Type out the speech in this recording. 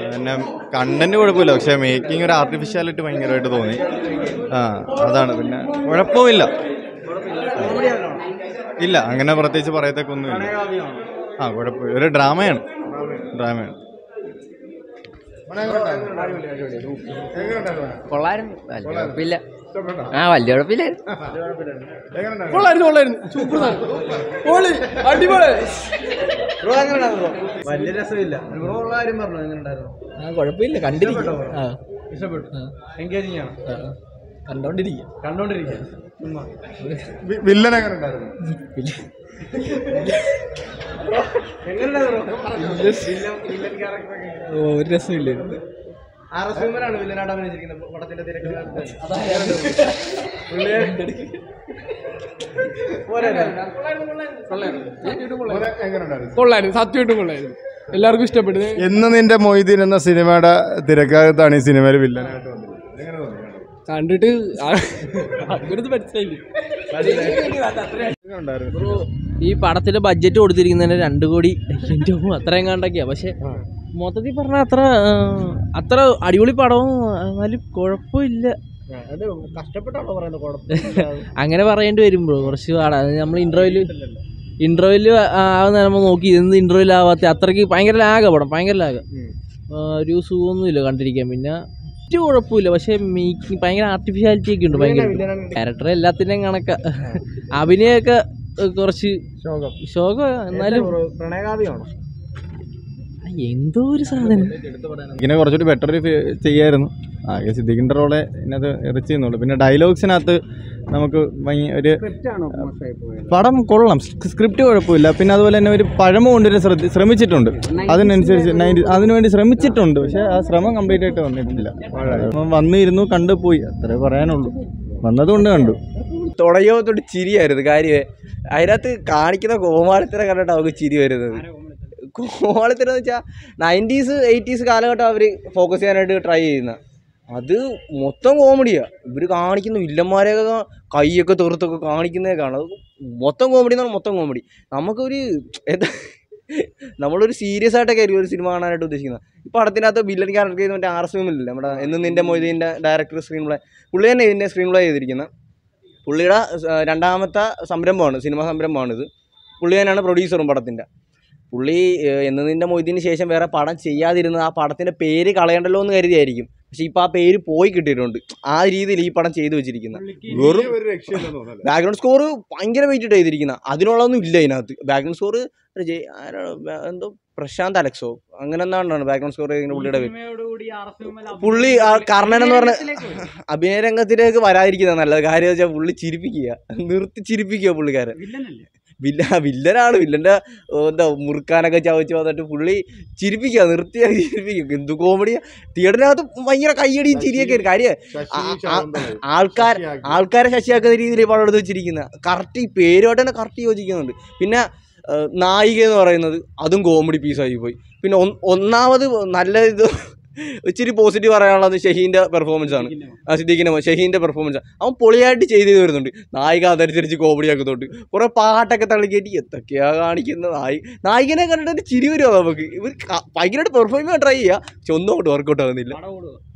പിന്നെ കണ്ടന്റ് കുഴപ്പമില്ല പക്ഷെ മേക്കിംഗ് ഒരു ആർട്ടിഫിഷ്യാലിറ്റി ഭയങ്കരമായിട്ട് തോന്നി ആ അതാണ് പിന്നെ കുഴപ്പമില്ല ഇല്ല അങ്ങനെ പ്രത്യേകിച്ച് പറയത്തേക്കൊന്നുമില്ല ആ കുഴപ്പമില്ല ഒരു ഡ്രാമയാണ് ഡ്രാമയാണ് കൊള്ളായിരുന്നു വലിയ കുഴപ്പമില്ല ആ വലിയ കുഴപ്പമില്ല കൊള്ളായിരുന്നു കൊള്ളായിരുന്നു സൂപ്പർ പൊളി അടിപൊളി വലിയ രസമില്ല ബ്രോ ഉള്ള കാര്യം പറഞ്ഞു എങ്ങനെ ഉണ്ടായിരുന്നു ആ കുഴപ്പമില്ല കണ്ടിരിക്കും ആ ഇഷ്ടപ്പെട്ടു എൻഗേജിങ് ആണ് ആ, ആ. കണ്ടോണ്ടിരിക്കും കണ്ടോണ്ടിരിക്കുക ചുമ്മാ വില്ലൻ എങ്ങനെ ഉണ്ടായിരുന്നു ഓ, ഒരു രസമില്ല ആർ എസ് ഹ്യൂമനാണ് വില്ലനായിട്ട് അഭിനയിച്ചിരിക്കുന്നത് പടത്തിന്റെ തിരക്കിൽ കൊള്ളായിരുന്നു സത്യമായിട്ടും കൊള്ളായിരുന്നു എല്ലാവർക്കും ഇഷ്ടപ്പെട്ടു എന്ന് നിന്റെ മൊയ്തീൻ എന്ന സിനിമയുടെ തിരക്കകത്താണ് ഈ സിനിമയിൽ വില്ലനായിട്ട് വന്നത് എങ്ങനെ തോന്നി കണ്ടിട്ട് അങ്ങനത് മനസ്സിലായില്ലേ ഈ പടത്തിന് ബഡ്ജറ്റ് കൊടുത്തിരിക്കുന്നതിന് രണ്ട് കോടി എൻ്റെ അത്രയും കണ്ടൊക്കെയാ പക്ഷെ മൊത്തത്തിൽ പറഞ്ഞാൽ അത്ര ആ, അത്ര അടിപൊളി പടവും എന്നാലും കുഴപ്പമില്ല അത് കഷ്ടപ്പെട്ടാണോ പറയുന്നത് കുഴപ്പമില്ല അങ്ങനെ പറയേണ്ടി വരും ബ്രോ കുറച്ച് പാടാ നമ്മൾ ഇന്റർവ്യൂല് ഇന്റർവ്യൂല് ആവുന്ന നമ്മൾ നോക്കി എന്ത് ഇന്റർവ്യൂല് ആവാത്ത അത്രയ്ക്ക് ഭയങ്കര ലാഗ പടം ഭയങ്കര ലാഗ ഒരു സുഖമൊന്നുമില്ല കണ്ടിരിക്കാൻ പിന്നെ ഒരു കുഴപ്പമില്ല പക്ഷെ മേക്കിംഗ് ഭയങ്കര ആർട്ടിഫിഷ്യാലിറ്റി ഒക്കെ ഉണ്ട് ഭയങ്കര ക്യാരക്ടർ എല്ലാത്തിൻ്റെയും കണക്ക അഭിനയമൊക്കെ ഏഹ്, കുറച്ച് ശോകം ശോകം എന്നാലും പ്രണയകാവ്യമാണോ എന്തോ ഒരു സാധനം ഇതിനെ കുറച്ചുകൂടി ബെറ്റർ ചെയ്യായിരുന്നു ആകെ സിദ്ദിഖിൻ്റെ റോളെ ഇതിനകത്ത് ഇറച്ചി ചെയ്യുന്നുള്ളൂ പിന്നെ ഡയലോഗ്സിനകത്ത് നമുക്ക് ഭയ- ഒരു തെറ്റാണോ മോശമായി പോയത് പടം കൊള്ളാം സ്ക്രിപ്റ്റ് കുഴപ്പമില്ല പിന്നെ അതുപോലെ തന്നെ ഒരു പഴമ കൊണ്ടുവരാൻ ശ്രദ്ധ ശ്രമിച്ചിട്ടുണ്ട് അതിനനുസരിച്ച് നയൻറ്റി അതിനുവേണ്ടി ശ്രമിച്ചിട്ടുണ്ട് പക്ഷെ ആ ശ്രമം കംപ്ലീറ്റ് ആയിട്ട് വന്നിട്ടില്ല അപ്പം വന്നിരുന്നു കണ്ടു പോയി അത്രേ പറയാനുള്ളൂ വന്നതുകൊണ്ട് കണ്ടു തുടങ്ങിയപ്പോൾ തൊട്ട് ചിരിയായിരുന്നു കാര്യമേ അതിനകത്ത് കാണിക്കുന്ന കോമാളിത്തരം കണ്ടിട്ട് അവർക്ക് ചിരി വരുന്നത് കോമാളിത്തരം എന്ന് വെച്ചാൽ നയൻറ്റീസ് എയ്റ്റീസ് കാലഘട്ടം അവർ ഫോക്കസ് ചെയ്യാനായിട്ട് ട്രൈ ചെയ്യുന്ന അത് മൊത്തം കോമഡിയാണ് ഇവർ കാണിക്കുന്ന വില്ലന്മാരെയൊക്കെ കാ- കൈയൊക്കെ തീർത്തൊക്കെ കാണിക്കുന്നതൊക്കെ കാണാം അത് മൊത്തം കോമഡി എന്ന് പറഞ്ഞാൽ മൊത്തം കോമഡി നമുക്കൊരു എന്താ നമ്മളൊരു സീരിയസ് ആയിട്ടൊക്കെ ആയിരിക്കും ഒരു സിനിമ കാണാനായിട്ട് ഉദ്ദേശിക്കുന്നത് ഈ പടത്തിനകത്ത് വില്ലൻ ക്യാരക്ടർ ചെയ്യുന്ന മറ്റേ ആർ എസ് എമ്മില്ലേ നമ്മുടെ എന്നും നിൻ്റെ മൊയ്തീൻ്റെ ഡയറക്ടർ സ്ക്രീൻ പ്ലേ പുള്ളി തന്നെ ഇതിൻ്റെ സ്ക്രീൻ പ്ലേ ചെയ്തിരിക്കുന്നത് പുള്ളിയുടെ ആ, രണ്ടാമത്തെ സംരംഭമാണ് സിനിമ സംരംഭമാണിത് പുള്ളി തന്നെയാണ് പ്രൊഡ്യൂസറും പടത്തിൻ്റെ പുള്ളി ഏഹ്, എന്നതിൻ്റെ മൊയ്തീന് ശേഷം വേറെ പടം ചെയ്യാതിരുന്നത് ആ പടത്തിൻ്റെ പേര് കളയണ്ടല്ലോ എന്ന് കരുതിയായിരിക്കും പക്ഷെ ഇപ്പോൾ ആ പേര് പോയി കിട്ടിയിട്ടുണ്ട് ആ രീതിയിൽ ഈ പടം ചെയ്തു വെച്ചിരിക്കുന്നത് വെറും ബാക്ക്ഗ്രൗണ്ട് സ്കോർ ഭയങ്കര വെയിറ്റ് ചെയ്തിരിക്കുന്ന അതിനുള്ളതൊന്നും ഇല്ല ഇതിനകത്ത് ബാക്ക്ഗ്രൗണ്ട് സ്കോർ എന്തോ പ്രശാന്ത് അലക്സോ അങ്ങനെ എന്താണ്ടാണ് ബാക്ക്ഗ്രൗണ്ട് സ്കോർ ചെയ്തിരിക്കുന്ന പുള്ളിയുടെ പേര് പുള്ളി ആ കർണൻ എന്ന് പറഞ്ഞ അഭിനയ രംഗത്തിലേക്ക് വരാതിരിക്കുന്നത് നല്ലത് കാര്യം വെച്ചാൽ പുള്ളി ചിരിപ്പിക്കുക നിർത്തി ചിരിപ്പിക്കുക പുള്ളിക്കാരൻ വില്ല വില്ലനാണ് വില്ലന്റെ ഏ, എന്താ മുറുക്കാനൊക്കെ ചവച്ച് വന്നിട്ട് പുള്ളി ചിരിപ്പിക്കുക നിർത്തി ചിരിപ്പിക്കുക എന്ത് കോമഡിയാ തിയേറ്ററിനകത്ത് ഭയങ്കര കയ്യടിയും ചിരിയൊക്കെ ആയിരുന്നു. കാര്യം ആ- ആ- ആൾക്കാർ ആൾക്കാരെ ശശിയാക്കുന്ന രീതിയിൽ പടം എടുത്ത് വെച്ചിരിക്കുന്നത് കറക്റ്റ് ഈ പേരുമായിട്ട് തന്നെ കറക്റ്റ് യോജിക്കുന്നുണ്ട് പിന്നെ ഏ, നായിക എന്ന് പറയുന്നത് അതും കോമഡി പീസായി പോയി പിന്നെ ഒന്ന്- ഒന്നാമത് നല്ല ഇത് ഇച്ചിരി പോസിറ്റീവ് പറയാനുള്ളത് ഷഹീൻ്റെ പെർഫോമൻസ് ആണ് ആ സിദ്ദീഖിൻ്റെ മോൻ ഷഹീൻ്റെ പെർഫോമൻസ് അവൻ പൊളിയായിട്ട് ചെയ്ത് ചെയ്ത് വരുന്നുണ്ട് നായിക അതനുസരിച്ച് കോമഡി ആക്കുന്നുണ്ട് കുറേ പാട്ടൊക്കെ തള്ളിക്കയറ്റി എന്തൊക്കെയാ കാണിക്കുന്നത് നായി നായികനെ കണ്ടിട്ട് ചിരി വരുമോ നമുക്ക് ഇവർ ക- ഭയങ്കരമായിട്ട് പെർഫോം ചെയ്യാൻ ട്രൈ ചെയ്യുക പക്ഷെ ഒന്നും അങ്ങോട്ട് വർക്കൗട്ട് ആകുന്നില്ല